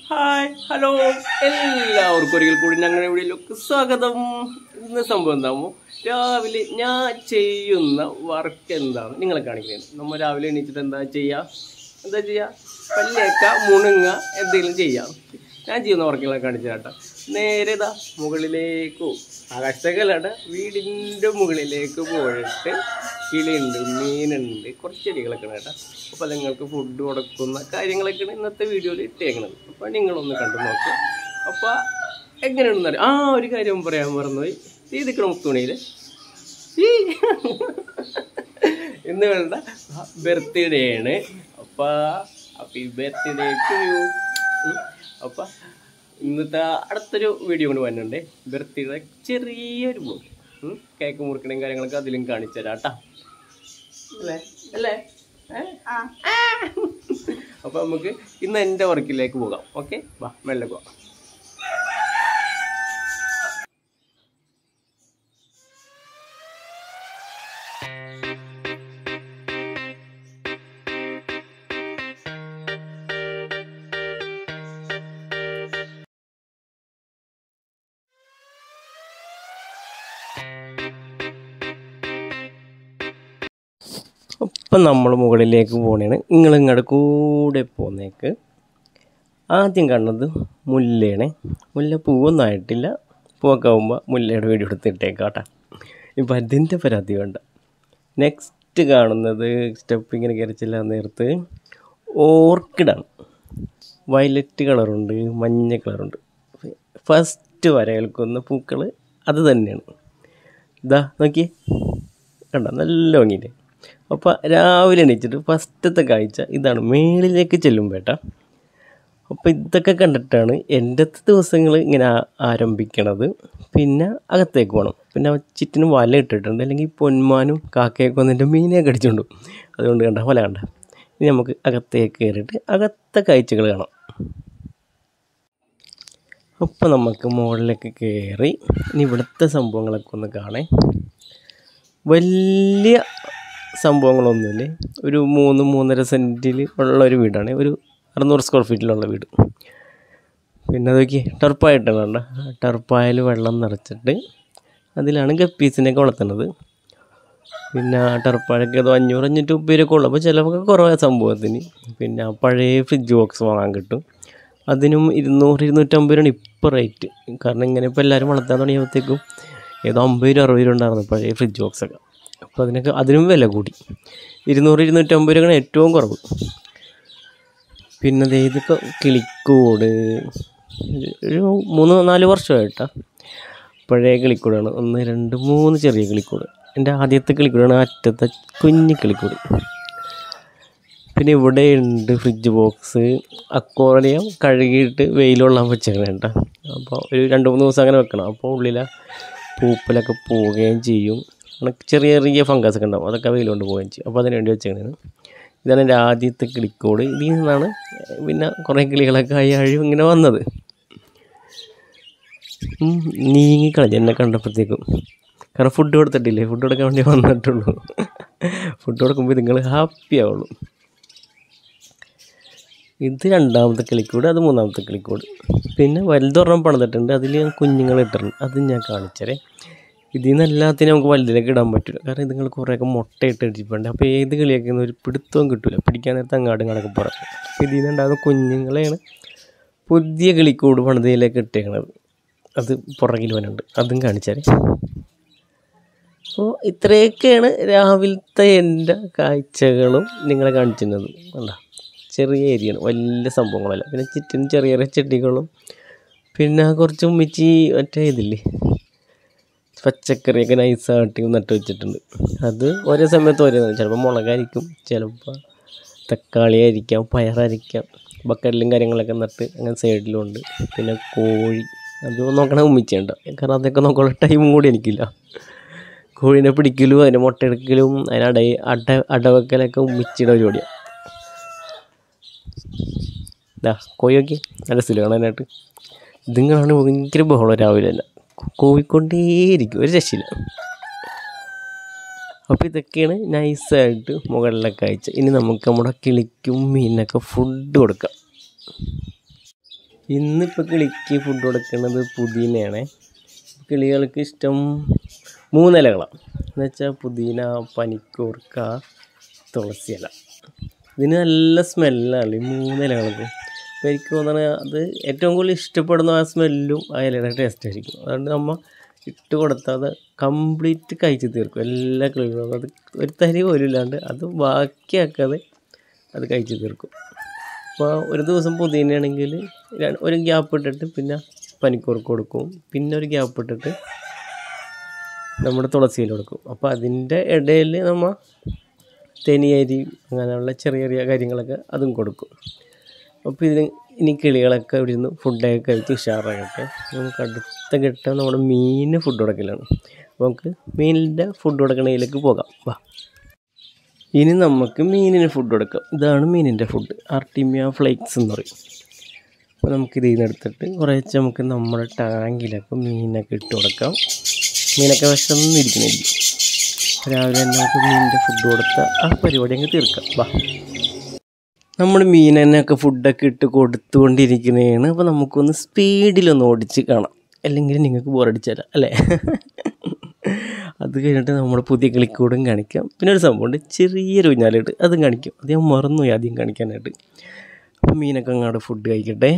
Hi hello എല്ലാവർക്കും ഒരിക്കൽ കൂടി ഞങ്ങളുടെ വീഡിയോയിലേക്ക് സ്വാഗതം ഇന്ന് സംഭവം എന്താകുമ്പോൾ രാവിലെ ഞാൻ ചെയ്യുന്ന വർക്ക് എന്താണ് നിങ്ങളെ കാണിക്കുന്നത് നമ്മൾ രാവിലെ എണീച്ചിട്ട് എന്താ ചെയ്യുക എന്താ ചെയ്യുക പല്ലേക്ക മുണുങ്ങ എന്തെങ്കിലും ചെയ്യാം ഞാൻ ചെയ്യുന്ന വർക്കുകളെ കാണിച്ചു കേട്ടോ നേരെ ഇതാ മുകളിലേക്ക് പോകും ആകാശത്തേക്കല്ലാണ്ട് വീടിൻ്റെ മുകളിലേക്ക് പോയിട്ട് കിളിയുണ്ട് മീനുണ്ട് കുറച്ച് ചെടികളൊക്കെ ഉണ്ട് കേട്ടോ അപ്പോൾ നിങ്ങൾക്ക് ഫുഡ് കൊടുക്കുന്ന കാര്യങ്ങളൊക്കെയാണ് ഇന്നത്തെ വീഡിയോയിൽ ഇട്ടേക്കണത് അപ്പോൾ നിങ്ങളൊന്ന് കണ്ടു നോക്കുക അപ്പോൾ എങ്ങനെയാണെന്ന് അറിയാം ആ ഒരു കാര്യം പറയാൻ മറന്നുപോയി ഈ നിൽക്കണം മുത്തുണിയിൽ ഇന്ന് വേണ്ട ബർത്ത്ഡേ ആണ് അപ്പോൾ ഹാപ്പി ബർത്ത്ഡേ ടു യു അപ്പോൾ ഇന്നത്തെ അടുത്തൊരു വീഡിയോ കൊണ്ട് വരുന്നുണ്ട് ബർത്ത്ഡേ ചെറിയൊരു ബ്ലോഗ് കേക്ക് മുറിക്കണയും കാര്യങ്ങളൊക്കെ അതിലും കാണിച്ചു തരാം കേട്ടോ അല്ലേ അല്ലേ ഏ? ആ. അപ്പൊ നമുക്ക് ഇന്ന് എൻ്റെ വർക്കിലേക്ക് പോകാം ഓക്കെ വാ മെല്ലെ പോകാം അപ്പം നമ്മൾ മുകളിലേക്ക് പോകണേണ് നിങ്ങൾ ഇങ്ങോട്ട് കൂടെ പോന്നേക്ക് ആദ്യം കാണുന്നത് മുല്ലയാണ് മുല്ല പൂവൊന്നും ആയിട്ടില്ല പൂവൊക്കെ ആകുമ്പോൾ മുല്ലയുടെ വീഡിയോ എടുത്തിട്ടേക്കാം കേട്ടോ ഇപ്പം അതിൻ്റെ പരാതി വേണ്ട നെക്സ്റ്റ് കാണുന്നത് സ്റ്റെപ്പ് ഇങ്ങനെ കയറിച്ചില്ല നേരത്ത് ഓർക്കിഡാണ് വയലറ്റ് കളറുണ്ട് മഞ്ഞ കളറുണ്ട് ഫസ്റ്റ് വരകൽക്കുന്ന പൂക്കൾ അത് തന്നെയാണ് ഇതാ നോക്കിയേ കണ്ട നല്ല ഭംഗിയില്ലേ അപ്പോൾ രാവിലെ എണീച്ചിട്ട് ഫസ്റ്റത്തെ കാഴ്ച ഇതാണ് മേളിലേക്ക് ചെല്ലുമ്പോട്ടാ അപ്പോൾ ഇതൊക്കെ കണ്ടിട്ടാണ് എൻ്റെ ദിവസങ്ങൾ ഇങ്ങനെ ആ- ആരംഭിക്കണത് പിന്നെ അകത്തേക്ക് പോകണം പിന്നെ ചുറ്റിനും വല ഇട്ടിട്ടുണ്ട് അല്ലെങ്കിൽ പൊന്മാനും കാക്കയൊക്കെ വന്നിട്ട് മീനെ കടിച്ചുകൊണ്ടു അതുകൊണ്ട് കണ്ട വല കണ്ട ഇനി നമുക്ക് അകത്തേക്ക് കയറിയിട്ട് അകത്തെ കാഴ്ചകൾ കാണാം അപ്പോൾ നമുക്ക് മുകളിലേക്ക് കയറി ഇനി ഇവിടുത്തെ സംഭവങ്ങളൊക്കെ ഒന്ന് കാണേ വലിയ സംഭവങ്ങളൊന്നുമില്ല ഒരു മൂന്ന് മൂന്നര സെൻറ്റിൽ ഉള്ള ഒരു വീടാണ് ഒരു അറുന്നൂറ് സ്ക്വയർ ഫീറ്റിലുള്ള വീട് പിന്നെ അതൊക്കെ ടർപ്പായിട്ടാണ് കണ്ട ടർപ്പായിൽ വെള്ളം നിറച്ചിട്ട് അതിലാണ് ഗപ്പീസിനെയൊക്കെ വളർത്തുന്നത് പിന്നെ ടർപ്പായൊക്കെ അത് അഞ്ഞൂറ് അഞ്ഞൂറ്റി മുപ്പതിലൊക്കെ ഉള്ളു അപ്പോൾ ചിലവൊക്കെ കുറവായ സംഭവത്തിന് പിന്നെ പഴയ ഫ്രിഡ്ജ് ബോക്സ് വാങ്ങാൻ കിട്ടും അതിനും ഇരുന്നൂറ് ഇരുന്നൂറ്റമ്പത് രൂപയാണ് ഇപ്പോൾ റേറ്റ് കാരണം ഇങ്ങനെ ഇപ്പോൾ എല്ലാവരും വളർത്താൻ തുടങ്ങിയപ്പോഴത്തേക്കും ഏതോ അമ്പത് രൂപ അറുപത് രൂപ ഉണ്ടായിരുന്നു പഴയ ഫ്രിഡ്ജ് ബോക്സൊക്കെ അപ്പോൾ അതിനൊക്കെ അതിനും വില കൂടി ഇരുന്നൂറ് ഇരുന്നൂറ്റമ്പത് രൂപയാണ് ഏറ്റവും കുറവ് പിന്നെ ദേ ഇതൊക്കെ കിളിക്കൂട് ഒരു മൂന്ന് നാല് വർഷമായിട്ടാ പഴയ കിളിക്കൂടാണ് ഒന്ന് രണ്ട് മൂന്ന് ചെറിയ കിളിക്കൂട് എൻ്റെ ആദ്യത്തെ കിളിക്കൂടാണ് അറ്റത്തെ കുഞ്ഞു കിളിക്കൂട് പിന്നെ ഇവിടെ ഉണ്ട് ഫ്രിഡ്ജ് ബോക്സ് അക്വാറിയം കഴുകിയിട്ട് വെയിലുള്ള വെച്ചേക്കണം കേട്ടോ അപ്പോൾ ഒരു രണ്ട് മൂന്ന് ദിവസം അങ്ങനെ വെക്കണം അപ്പോൾ ഉള്ളിലെ പൂപ്പലൊക്കെ പോവുകയും ചെയ്യും അങ്ങനെ ചെറിയ ചെറിയ ഫംഗസ് ഒക്കെ ഉണ്ടാവും അതൊക്കെ വെയിൽ കൊണ്ട് പോവുകയും ചെയ്യും അപ്പോൾ അതിന് വേണ്ടി വെച്ചേക്കണേന് ഇതാണ് എൻ്റെ ആദ്യത്തെ കിളിക്കോട് ഇതിൽ നിന്നാണ് പിന്നെ കുറേ കിളികളൊക്കെ ആയി അഴിവ് ഇങ്ങനെ വന്നത് ഉം, നീങ്ങിക്കളഞ്ഞു എന്നെ കണ്ടപ്പോഴത്തേക്കും കാരണം ഫുഡ് കൊടുത്തിട്ടില്ലേ ഫുഡ് കൊടുക്കാൻ വേണ്ടി വന്നിട്ടുള്ളൂ ഫുഡ് കൊടുക്കുമ്പോൾ നിങ്ങൾ ഹാപ്പി ആവുള്ളൂ ഇത് രണ്ടാമത്തെ കിളിക്കൂട് അത് മൂന്നാമത്തെ കിളിക്കൂട് പിന്നെ വലുതൊരെണ്ണം പണിതിട്ടുണ്ട് അതിൽ ഞാൻ കുഞ്ഞുങ്ങൾ ഇട്ടിട്ടുണ്ട് അത് ഞാൻ കാണിച്ചരേ ഇതിൽ നിന്ന് എല്ലാത്തിനും നമുക്ക് വലുതിലേക്ക് ഇടാൻ പറ്റില്ല കാരണം ഇത് നിങ്ങൾ കുറേയൊക്കെ മുട്ട ഇട്ട് അടിച്ചിട്ടുണ്ട് അപ്പോൾ ഏത് കിളിയൊക്കെ ഒരു പിടുത്തവും കിട്ടില്ല പിടിക്കാൻ നേരത്തെ അങ്ങാടും ഇങ്ങോട്ടൊക്കെ പുറം അപ്പോൾ ഇതിൽ നിന്നുണ്ടാകുന്ന കുഞ്ഞുങ്ങളെയാണ് പുതിയ കിളിക്കൂട് പണിതയിലേക്ക് ഇട്ടേക്കണത് അത് പുറകിൽ വനുണ്ട് അതും കാണിച്ചാലേ അപ്പോൾ ഇത്രയൊക്കെയാണ് രാവിലത്തെ എൻ്റെ കാഴ്ചകളും നിങ്ങളെ കാണിച്ചിരുന്നത് കണ്ട ചെറിയ ഏരിയയാണ് വലിയ സംഭവങ്ങളല്ല പിന്നെ ചുറ്റിനും ചെറിയ ചെറിയ ചെടികളും പിന്നെ കുറച്ച് ഉമ്മിച്ചി മറ്റേ ഇതില്ലേ പച്ചക്കറിയൊക്കെ നൈസായിട്ട് നട്ട് വെച്ചിട്ടുണ്ട് അത് ഓരോ സമയത്ത് ഓരോ ചിലപ്പോൾ മുളകായിരിക്കും ചിലപ്പോൾ തക്കാളി ആയിരിക്കാം പയറായിരിക്കാം ബക്കറ്റിലും കാര്യങ്ങളൊക്കെ നട്ട് അങ്ങനെ സൈഡിലും ഉണ്ട് പിന്നെ കോഴി അത് നോക്കണ ഉമ്മിച്ചുണ്ട് കാരണം അതൊക്കെ നോക്കാനുള്ള ടൈമും കൂടി എനിക്കില്ല കോഴീനെ പിടിക്കലും അതിന് മുട്ടയെടുക്കലും അതിന് അട അട അടവെക്കലൊക്കെ ഉമ്മിച്ചിയുടെ പരിപാടിയാണ് ഇതാ കോഴിയൊക്കെ നല്ല സ്ഥലം കാണാനായിട്ട് ഇതിങ്ങളാണ് ഭയങ്കര ബഹളം രാവിലെ തന്നെ കോഴിക്കൊണ്ടേയിരിക്കും ഒരു രക്ഷയില്ല അപ്പോൾ ഇതൊക്കെയാണ് നൈസായിട്ട് മുകളിലൊക്കെ അയച്ച് ഇനി നമുക്ക് നമ്മുടെ കിളിക്കും മീനിനൊക്കെ ഫുഡ് കൊടുക്കാം ഇന്നിപ്പോൾ കിളിക്ക് ഫുഡ് കൊടുക്കുന്നത് പുതിനയാണ് കിളികൾക്ക് ഇഷ്ടം മൂന്നിലകളാണ് എന്ന് വെച്ചാൽ പുതിന പനിക്കൂർക്ക തുളസി ഇല ഇതിന് നല്ല സ്മെല്ലാണ് ഈ മൂന്നിലകൾക്കും അപ്പോൾ എനിക്ക് തോന്നുന്നത് അത് ഏറ്റവും കൂടുതൽ ഇഷ്ടപ്പെടുന്ന ആ സ്മെല്ലും ആ ഇലയുടെ ടേസ്റ്റ് ആയിരിക്കും അതുകൊണ്ട് നമ്മൾ ഇട്ട് കൊടുത്താൽ അത് കംപ്ലീറ്റ് കഴിച്ച് തീർക്കും എല്ലാ കിളികളും അത് ഒരു തരി പോലും ഇല്ലാണ്ട് അത് ബാക്കിയാക്കാതെ അത് കഴിച്ച് തീർക്കും അപ്പോൾ ഒരു ദിവസം പുതിനയാണെങ്കിൽ ഒരു ഗ്യാപ്പ് ഇട്ടിട്ട് പിന്നെ പനിക്കൂർക്ക് കൊടുക്കും പിന്നെ ഒരു ഗ്യാപ്പ് ഇട്ടിട്ട് നമ്മുടെ തുളസിയിൽ കൊടുക്കും അപ്പോൾ അതിൻ്റെ ഇടയിൽ നമ്മൾ തെനിയരി അങ്ങനെയുള്ള ചെറിയ ചെറിയ കാര്യങ്ങളൊക്കെ അതും കൊടുക്കും അപ്പോൾ ഇതിന് ഇനി കിളികളൊക്കെ ഇവിടെ നിന്ന് ഫുഡൊക്കെ കഴിച്ച് ഉഷാറാകട്ടെ നമുക്ക് അടുത്ത ഘട്ടം നമ്മുടെ മീനിന് ഫുഡ് കൊടുക്കലാണ് അപ്പോൾ നമുക്ക് മീനിൻ്റെ ഫുഡ് കൊടുക്കണതിലേക്ക് പോകാം വാ ഇനി നമുക്ക് മീനിന് ഫുഡ് കൊടുക്കാം ഇതാണ് മീനിൻ്റെ ഫുഡ് ആർട്ടിമിയ ഫ്ലേക്സ് എന്ന് പറയും അപ്പോൾ നമുക്ക് ഇതിൽ നിന്ന് എടുത്തിട്ട് കുറേശ്ശെ നമുക്ക് നമ്മുടെ ടാങ്കിലൊക്കെ മീനൊക്കെ ഇട്ട് കൊടുക്കാം മീനൊക്കെ വിശന്നിരിക്കണില്ല രാവിലെ തന്നെ നമുക്ക് മീനിൻ്റെ ഫുഡ് കൊടുത്ത ആ പരിപാടി അങ്ങ് തീർക്കാം വാ നമ്മൾ മീനൊക്കെ ഫുഡൊക്കെ ഇട്ട് കൊടുത്തുകൊണ്ടിരിക്കുന്നതാണ് അപ്പോൾ നമുക്കൊന്ന് സ്പീഡിലൊന്ന് ഓടിച്ച് കാണാം അല്ലെങ്കിൽ നിങ്ങൾക്ക് ബോറടിച്ചാല അല്ലേ അത് കഴിഞ്ഞിട്ട് നമ്മൾ പുതിയ കളിക്കൂടും കാണിക്കാം പിന്നെ ഒരു സംഭവമുണ്ട് ചെറിയൊരു ഊഞ്ഞാലിട്ട് അതും കാണിക്കും അത് ഞാൻ മറന്നുപോയി ആദ്യം കാണിക്കാനായിട്ട് അപ്പോൾ മീനൊക്കെ അങ്ങോട്ട് ഫുഡ് കഴിക്കട്ടെ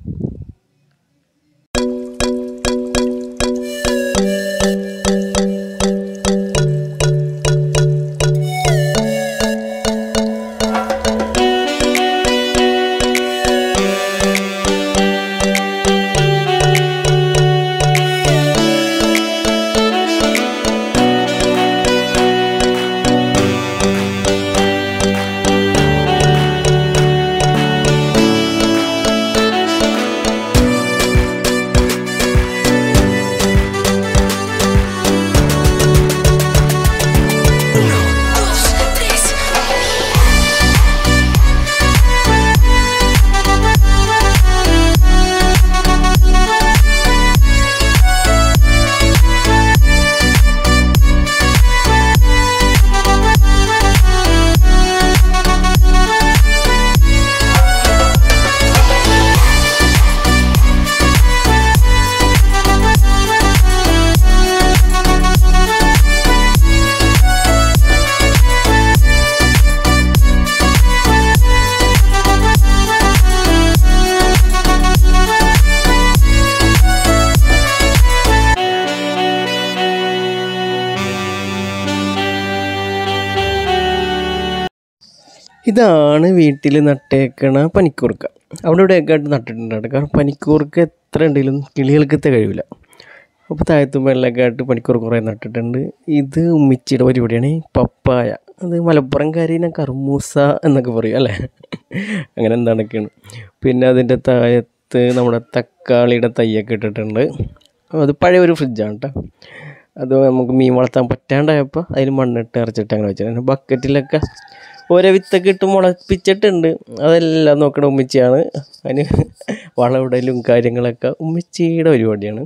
ഇതാണ് വീട്ടിൽ നട്ടേക്കണ പനിക്കൂർക്ക അവിടെ ഇവിടെയൊക്കെ ആയിട്ട് നട്ടിട്ടുണ്ട് കേട്ടോ. കാരണം പനിക്കൂർക്ക എത്ര ഉണ്ടെങ്കിലും കിളികൾക്ക് കഴിയില്ല അപ്പോൾ താഴത്തും വെള്ളമൊക്കെ ആയിട്ട് പനിക്കൂർക്ക കുറേ നട്ടിട്ടുണ്ട് ഇത് ഉമ്മിച്ചിയുടെ പരിപാടിയാണ് പപ്പായ അത് മലപ്പുറംകാരിനെ കർമൂസ എന്നൊക്കെ പറയും അല്ലേ അങ്ങനെ എന്താണൊക്കെയാണ് പിന്നെ അതിൻ്റെ താഴത്ത് നമ്മുടെ തക്കാളിയുടെ തൈയൊക്കെ ഇട്ടിട്ടുണ്ട് അത് പഴയ ഒരു ഫ്രിഡ്ജാണ് കേട്ടോ അത് നമുക്ക് മീൻ വളർത്താൻ പറ്റാണ്ടായപ്പോൾ അതിൽ മണ്ണിട്ട് അരച്ചിട്ട് അങ്ങനെ വെച്ചിട്ടുണ്ട് ബക്കറ്റിലൊക്കെ ഓരോ വിത്തൊക്കെ ഇട്ട് മുളപ്പിച്ചിട്ടുണ്ട് അതെല്ലാം നോക്കണ ഉമ്മിച്ചിയാണ് അതിന് വളമിടലും കാര്യങ്ങളൊക്കെ ഉമ്മിച്ചിയുടെ പരിപാടിയാണ്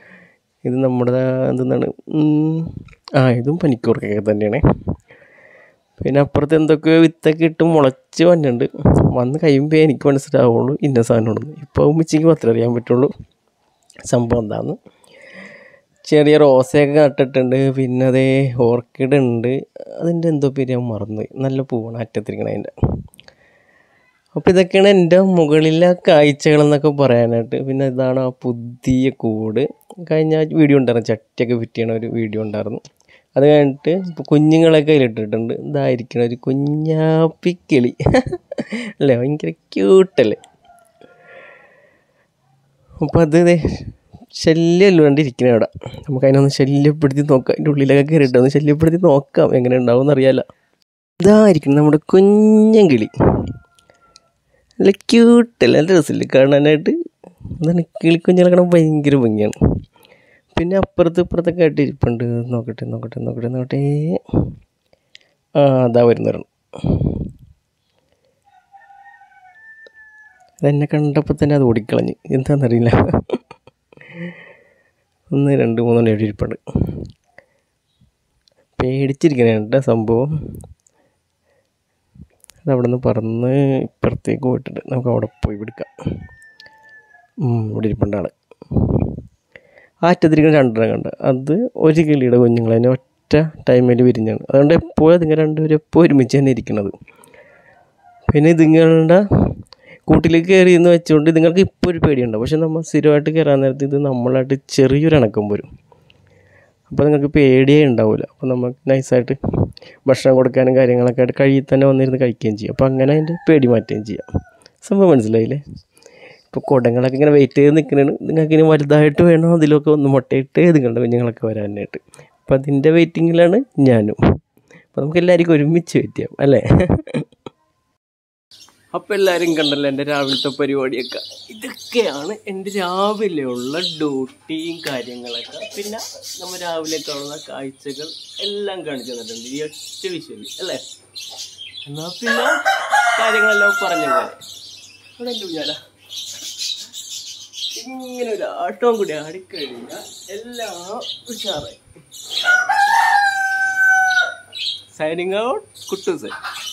ഇത് നമ്മുടെ എന്തെന്നാണ് ഉം, ആ ഇതും പനിക്കൂർക്കൊക്കെ തന്നെയാണ് പിന്നെ അപ്പുറത്ത് എന്തൊക്കെയോ വിത്തൊക്കെ ഇട്ട് മുളച്ച് വന്നിട്ടുണ്ട് വന്ന് കഴിയുമ്പോൾ എനിക്ക് മനസ്സിലാവുള്ളൂ ഇന്ന സാധനമാണെന്ന് ഇപ്പോൾ ഉമ്മിച്ചിക്ക് മാത്രമേ അറിയാൻ പറ്റുള്ളൂ സംഭവം എന്താണെന്ന് ചെറിയ റോസയൊക്കെ നട്ടിട്ടുണ്ട് പിന്നെ അതേ ഓർക്കിഡ് ഉണ്ട് അതിൻ്റെ എന്തോ പേര് ഞാൻ മറന്നുപോയി നല്ല പൂവാണ് അറ്റത്തിരിക്കണ അതിൻ്റെ അപ്പോൾ ഇതൊക്കെയാണ് എൻ്റെ മുകളിലെ കാഴ്ചകളെന്നൊക്കെ പറയാനായിട്ട് പിന്നെ ഇതാണ് ആ പുതിയ കൂട് കഴിഞ്ഞ വീഡിയോ ഉണ്ടായിരുന്നു ചട്ടിയൊക്കെ ഫിറ്റ് ചെയ്യണ ഒരു വീഡിയോ ഉണ്ടായിരുന്നു അത് കഴിഞ്ഞിട്ട് ഇപ്പോൾ കുഞ്ഞുങ്ങളൊക്കെ അതിലിട്ടിട്ടുണ്ട് ഇതായിരിക്കണ ഒരു കുഞ്ഞാപ്പിക്കിളി അല്ലേ ഭയങ്കര ക്യൂട്ടല്ലേ അപ്പോൾ അത് ദേ ശല്യമല്ല കണ്ടിരിക്കണേ അവിടെ നമുക്ക് അതിനൊന്ന് ശല്യപ്പെടുത്തി നോക്കാം അതിൻ്റെ ഉള്ളിലൊക്കെ കയറിയിട്ട് ഒന്ന് ശല്യപ്പെടുത്തി നോക്കാം എങ്ങനെ ഉണ്ടാവും അറിയാലോ ഇതായിരിക്കണം നമ്മുടെ കുഞ്ഞൻ കിളി നല്ല ക്യൂട്ടല്ലേ നല്ല രസമില്ലേ കാണാനായിട്ട് എന്താണ് കിളിക്കുഞ്ഞിനെ കാണാൻ ഭയങ്കര ഭംഗിയാണ് പിന്നെ അപ്പുറത്ത് ഇപ്പുറത്തൊക്കെ ആയിട്ട് ഇരിപ്പുണ്ട് നോക്കട്ടെ നോക്കട്ടെ നോക്കട്ടെ നോക്കട്ടെ ആ അതാ വരുന്നവരാണ് അതെന്നെ കണ്ടപ്പോൾ തന്നെ അത് ഓടിക്കളഞ്ഞ് എന്താണെന്നറിയില്ല ഒന്ന് രണ്ട് മൂന്നെണ്ണം എവിടെ ഇരിപ്പുണ്ട് പേടിച്ചിരിക്കണ കേട്ടോ സംഭവം അത് അവിടെ നിന്ന് പറന്ന് ഇപ്പുറത്തേക്ക് പോയിട്ടുണ്ട് നമുക്ക് അവിടെ പോയി പിടിക്കാം ഉം, ഇവിടെ ഇരിപ്പുണ്ട് ആള് ആറ്റത്തിരിക്കുന്ന രണ്ടെണ്ണം കണ്ട് അത് ഒരു കിളിയുടെ കുഞ്ഞുങ്ങൾ തന്നെ ഒറ്റ ടൈമിൽ വിരിഞ്ഞാണ് അതുകൊണ്ട് എപ്പോഴും അതിങ്ങനെ രണ്ടുപേരും എപ്പോൾ ഒരുമിച്ച് തന്നെ ഇരിക്കണത് പിന്നെ ഇതുങ്ങളുടെ കൂട്ടിലേക്ക് കയറി എന്ന് വെച്ചുകൊണ്ട് ഇതുങ്ങൾക്ക് ഇപ്പോൾ ഒരു പേടിയുണ്ടാവും പക്ഷെ നമ്മൾ സ്ഥിരമായിട്ട് കയറാൻ നേരത്ത് ഇത് നമ്മളായിട്ട് ചെറിയൊരു ഇണക്കം വരും അപ്പോൾ നിങ്ങൾക്ക് പേടിയേ ഉണ്ടാവില്ല അപ്പോൾ നമുക്ക് നൈസായിട്ട് ഭക്ഷണം കൊടുക്കാനും കാര്യങ്ങളൊക്കെ ആയിട്ട് കഴിയിൽ തന്നെ വന്നിരുന്ന് കഴിക്കുകയും ചെയ്യും അപ്പോൾ അങ്ങനെ അതിൻ്റെ പേടി മാറ്റുകയും ചെയ്യാം സംഭവം മനസ്സിലായില്ലേ ഇപ്പോൾ കുടങ്ങളൊക്കെ ഇങ്ങനെ വെയിറ്റ് ചെയ്ത് നിൽക്കുന്നതാണ് നിങ്ങൾക്ക് ഇനി വലുതായിട്ട് വേണോ അതിലൊക്കെ ഒന്ന് മുട്ടയിട്ട് നിങ്ങളുടെ കുഞ്ഞുങ്ങളൊക്കെ വരാനായിട്ട് അപ്പോൾ അതിൻ്റെ വെയിറ്റിങ്ങിലാണ് ഞാനും അപ്പോൾ നമുക്ക് എല്ലാവർക്കും ഒരുമിച്ച് വെയിറ്റ് ചെയ്യാം അല്ലേ അപ്പോൾ എല്ലാവരും കണ്ടല്ലോ എൻ്റെ രാവിലത്തെ പരിപാടിയൊക്കെ ഇതൊക്കെയാണ് എൻ്റെ രാവിലെയുള്ള ഡ്യൂട്ടിയും കാര്യങ്ങളൊക്കെ പിന്നെ നമ്മൾ രാവിലെ കാണുന്ന കാഴ്ചകൾ എല്ലാം കാണിച്ചു തന്നിട്ടുണ്ട് ഈ ഒറ്റ വിഷയം അല്ലേ എന്നാൽ പിന്നെ കാര്യങ്ങളെല്ലാം പറഞ്ഞ പോലെ ഇവിടെ എൻ്റെ ഊഞ്ഞാല ഇങ്ങനെ ഒരു ആട്ടവും കൂടി ആടിക്കഴിഞ്ഞാൽ എല്ലാം ഉഷാറായി സൈനിങ് ഔട്ട് കുട്ടൂസ്